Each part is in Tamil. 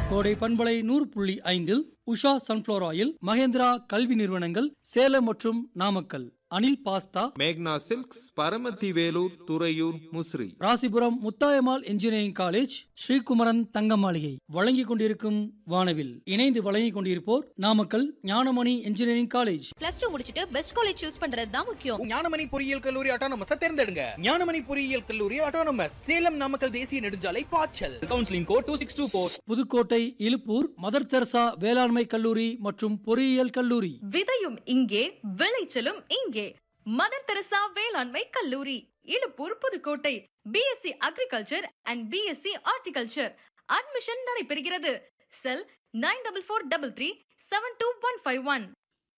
கோடை பண்பலை நூறு புள்ளி ஐந்தில் உஷா சன்ஃப்ளவர் ஆயில் மகேந்திரா கல்வி நிறுவனங்கள் சேலம் மற்றும் நாமக்கல் அனில் பாஸ்தா மேக்னா silks Paramathi Velur Thuraiyur Musiri Rasipuram Muthayammal engineering college Srikumaran தங்க மாளிகை வழங்கிக் கொண்டிருக்கும் வானவில் இணைந்து வழங்கிக் கொண்டிருப்போர் Namakkal Gnanamani engineering college plus two முடிச்சிட்டு பெஸ்ட் காலேஜ் சூஸ் பண்றது தான் முக்கியம் ஞானமணி பொறியியல் கல்லூரி ஆட்டோனமஸ் தேர்ந்தெடுங்க ஞானமணி பொறியியல் கல்லூரி ஆட்டோனமஸ் சேலம் நாமக்கல் தேசிய நெடுஞ்சாலை பாய்ச்சல் counselling code two six two four Pudukkottai Iluppur Mother Teresa வேளாண்மை கல்லூரி மற்றும் பொறியியல் கல்லூரி விதையும் இங்கே விளைச்சலும் இங்கே மதர் தெரசா வேளாண்மை கல்லூரி Iluppur Pudukkottai BSc agriculture and BSc horticulture admission நடைபெறுகிறது cell nine double four double three seven two one five one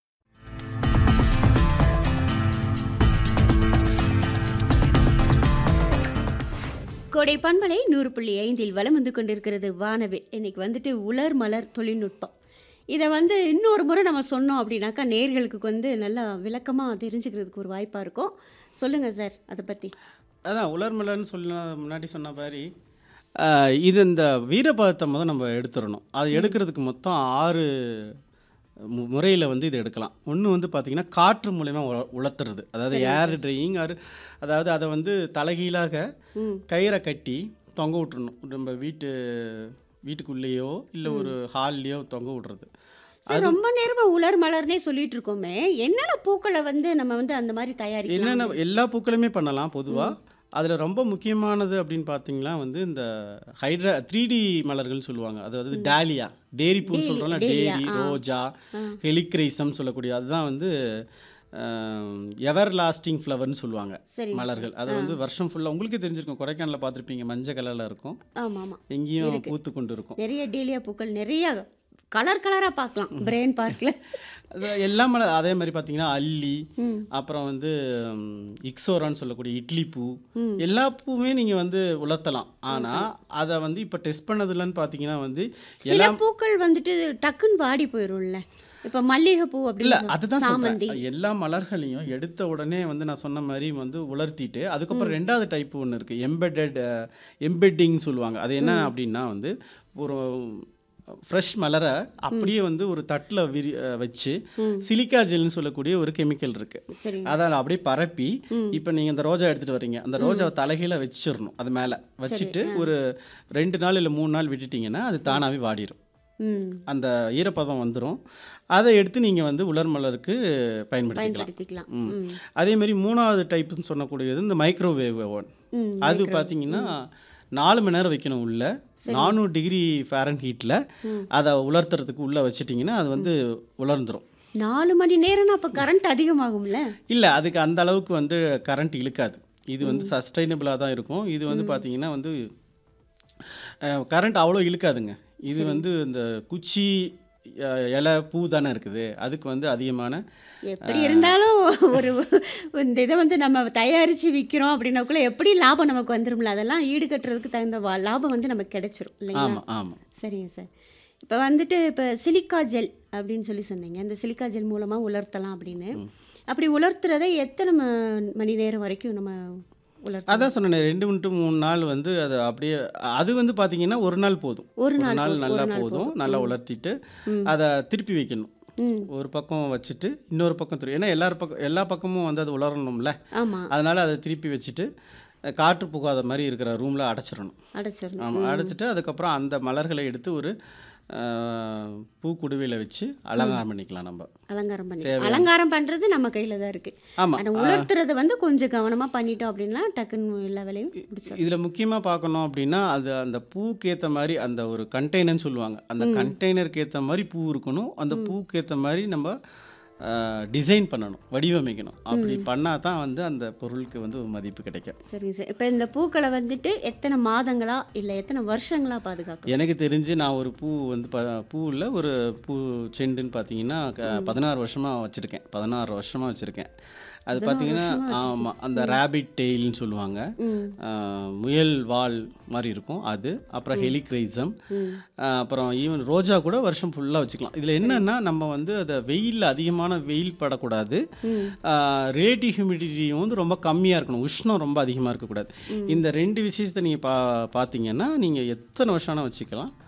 கோடை பண்பலை நூறு புள்ளி ஐந்தில் வலம் வந்து கொண்டிருக்கிறது வானவில் இன்னைக்கு வந்துட்டு உலர் மலர் தொழில்நுட்பம் இதை வந்து இன்னொரு முறை நம்ம சொன்னோம் அப்படின்னாக்கா நேர்களுக்கு வந்து நல்லா விளக்கமாக தெரிஞ்சுக்கிறதுக்கு ஒரு வாய்ப்பாக இருக்கும் சொல்லுங்கள் சார் அதை பற்றி அதான் உலர்மலர்னு சொல்ல முன்னாடி சொன்ன மாதிரி ஆஹ், இது இந்த வீரபாதத்தை முதல் நம்ம எடுத்துடணும் அது எடுக்கிறதுக்கு மொத்தம் ஆறு முறையில் வந்து இது எடுக்கலாம் ஒன்று வந்து பார்த்திங்கன்னா காற்று மூலயமா உல உலர்த்துறது அதாவது ஏர் ட்ரையிங் ஆறு அதாவது அதை வந்து தலைகீழாக கயிறை கட்டி தொங்க விட்டுறணும் நம்ம வீட்டு வீட்டுக்குள்ளேயோ இல்லை ஒரு ஹால்லையோ தொங்க விட்றது சார் ரொம்ப நேரமாக உலர் மலர்னே சொல்லிட்டு இருக்கோமே என்னென்ன பூக்களை வந்து நம்ம வந்து அந்த மாதிரி தயாரிக்கலாம் என்னென்ன எல்லா பூக்களுமே பண்ணலாம் பொதுவாக அதில் ரொம்ப முக்கியமானது அப்படின்னு பார்த்தீங்கன்னா வந்து இந்த ஹைட்ரா த்ரீ டி மலர்கள்னு சொல்லுவாங்க அதாவது டாலியா டேரி பூன்னு சொல்கிறோம்ல டேலியா, டேரி ஆ. ரோஜா ஹெலிக்ரைசம் சொல்லக்கூடிய அதுதான் வந்து எவர் லாஸ்டிங் ஃப்ளவர்னு சொல்லுவாங்க சரிங்க மலர்கள் அது வந்து வருஷம் ஃபுல்லாக உங்களுக்கே தெரிஞ்சிருக்கும் கொடைக்கானலில் பார்த்துருப்பீங்க மஞ்சள் கலரில் இருக்கும் ஆமாம் ஆமாம் எங்கேயும் இருக்கு. பூத்து கொண்டு இருக்கும் நிறைய டேலியா பூக்கள் நிறைய கலர் கலராக பார்க்கலாம் பிரெயின் பார்க்கில் அது எல்லா மலர் அதே மாதிரி பார்த்தீங்கன்னா அல்லி அப்புறம் வந்து ம், இக்ஸோரான்னு சொல்லக்கூடிய இட்லி பூ எல்லா பூவுமே நீங்கள் வந்து உலர்த்தலாம் ஆனால் அதை வந்து இப்போ டெஸ்ட் பண்ணதுலன்னு பார்த்தீங்கன்னா வந்து சில எல்லா பூக்கள் வந்துட்டு டக்குன்னு வாடி போயிரும்ல இப்போ மல்லிகை பூ இல்லை அப்படின்னு அதுதான் சாமந்தி சொல்றேன் எல்லா மலர்களையும் எடுத்த உடனே வந்து நான் சொன்ன மாதிரி வந்து உலர்த்திட்டு அதுக்கப்புறம் ரெண்டாவது டைப் ஒன்று இருக்குது எம்பெட்டட் எம்பெட்டிங் சொல்லுவாங்க அது என்ன அப்படின்னா வந்து ஒரு ஃப்ரெஷ் மலரை அப்படியே வந்து ஒரு தட்டில் விரி அஹ், வச்சு சிலிக்கா ஜெல்னு சொல்லக்கூடிய ஒரு கெமிக்கல் இருக்குது சரி அதை அப்படியே பரப்பி இப்போ நீங்கள் இந்த ரோஜா எடுத்துகிட்டு வர்றீங்க அந்த ரோஜாவை தலைகீழ வச்சிடணும் அது மேலே வச்சுட்டு ஒரு ரெண்டு நாள் இல்லை மூணு நாள் விட்டுட்டிங்கன்னா அது தானாகவே வாடிடும் ம் அந்த ஈரப்பதம் வந்துடும் அதை எடுத்து நீங்கள் வந்து உலர் மலருக்கு பயன்படுத்திக்கலாம் பயன்படுத்திக்கலாம் ம். ம். அதே மாதிரி மூணாவது டைப்னு சொல்லக்கூடியது இந்த மைக்ரோவேவ் ஓவன் ம், அது பார்த்தீங்கன்னா நாலு மணி நேரம் வைக்கணும் உள்ள நானூறு டிகிரி ஃபேரன் ஹீட்டில் அதை உலர்த்துறதுக்கு உள்ளே வச்சிட்டிங்கன்னா அது வந்து உலர்ந்துரும் நாலு மணி நேரம்னா அப்போ கரண்ட் அதிகமாகும்ல இல்லை அதுக்கு அந்த அளவுக்கு வந்து கரண்ட் இழுக்காது இது வந்து சஸ்டைனபிளாக தான் இருக்கும் இது வந்து பார்த்தீங்கன்னா வந்து கரண்ட் அவ்வளோ இழுக்காதுங்க இது வந்து இந்த குச்சி அஹ், இலை பூ தானே இருக்குது அதுக்கு வந்து அதிகமான எப்படி இருந்தாலும் ஒரு இந்த இதை வந்து நம்ம தயாரித்து விற்கிறோம் அப்படின்னாக்குள்ள எப்படி லாபம் நமக்கு வந்துரும்ல அதெல்லாம் ஈடுகட்டுறதுக்கு தகுந்த வா- லாபம் வந்து நமக்கு கிடைச்சிரும் இல்லைங்களா ஆமாம் ஆமாம் சரிங்க சார் இப்போ வந்துட்டு இப்போ சிலிக்கா ஜெல் அப்படின்னு சொல்லி சொன்னீங்க இந்த சிலிக்கா ஜெல் மூலமாக உலர்த்தலாம் அப்படின்னு அப்படி உலர்த்துறதை எத்தனை ம- மணி நேரம் வரைக்கும் நம்ம உலர்த்தலாம் அதான் சொன்னேன் ரெண்டு டு மூணு நாள் வந்து அது அப்படியே அது வந்து பார்த்தீங்கன்னா ஒரு நாள் போதும் ஒரு நாள் போதும், நல்லா ஒரு நாள் போதும் போதும். நல்லா உலர்த்திட்டு அதை திருப்பி வைக்கணும் ம் ஒரு பக்கம் வச்சுட்டு இன்னொரு பக்கம் திருப்பி ஏன்னா எல்லார் பக்கம் எல்லா பக்கமும் வந்து அது உலரணும்ல ஆமாம் அதனால் அதை திருப்பி வச்சுட்டு அஹ், காற்று புகாத மாதிரி இருக்கிற ரூமில் அடைச்சிடணும் அடைச்சிடணும் ஆமாம் அடைச்சிட்டு அதுக்கப்புறம் அந்த மலர்களை எடுத்து ஒரு அஹ், பூக்குடுவையில் வச்சு அலங்காரம் பண்ணிக்கலாம் நம்ம அலங்காரம் பண்ணி அலங்காரம் பண்ணுறது நம்ம கையில் தான் இருக்குது ஆமாம் ஆனால் உலர்த்துறதை வந்து கொஞ்சம் கவனமாக பண்ணிட்டோம் அப்படின்னா டக்குன்னு எல்லா வேலையும் முடிச்சிடலாம் இதில் முக்கியமாக பார்க்கணும் அப்படின்னா அது அந்த பூக்கு ஏற்ற மாதிரி அந்த ஒரு கண்டெய்னர்னு சொல்லுவாங்க அந்த கண்டெய்னருக்கு ஏற்ற மாதிரி பூ இருக்கணும் அந்த பூக்கு ஏற்ற மாதிரி நம்ம டிசைன் பண்ணணும் வடிவமைக்கணும் அப்படி பண்ணால் தான் வந்து அந்த பொருளுக்கு வந்து ஒரு மதிப்பு கிடைக்கும் சரிங்க சார் இப்போ இந்த பூக்களை வந்துட்டு எத்தனை மாதங்களா இல்லை எத்தனை வருஷங்களா பாதுகாக்கலாம் எனக்கு தெரிஞ்சு நான் ஒரு பூ வந்து ப பூவில் ஒரு பூ செண்டுன்னு பார்த்தீங்கன்னா க- பதினாறு வருஷமாக வச்சுருக்கேன் பதினாறு வருஷமாக வச்சுருக்கேன் அது பார்த்தீங்கன்னா ஆமாம் அந்த ரேபிட் டெய்ல்னு சொல்லுவாங்க ஆஹ், முயல் வால் மாதிரி இருக்கும் அது அப்புறம் ஹெலிக்ரைசம் அப்புறம் ஈவன் ரோஜா கூட வருஷம் ஃபுல்லாக வச்சுக்கலாம் இதில் என்னென்னா நம்ம வந்து அதை வெயிலில் அதிகமான வெயில் படக்கூடாது ரேட்டி ஹியூமிடிட்டியும் வந்து ரொம்ப கம்மியாக இருக்கணும் உஷ்ணம் ரொம்ப அதிகமாக இருக்கக்கூடாது இந்த ரெண்டு விஷயத்தை நீங்கள் பா பார்த்தீங்கன்னா நீங்கள் எத்தனை வருஷம் வேணால் வச்சுக்கலாம்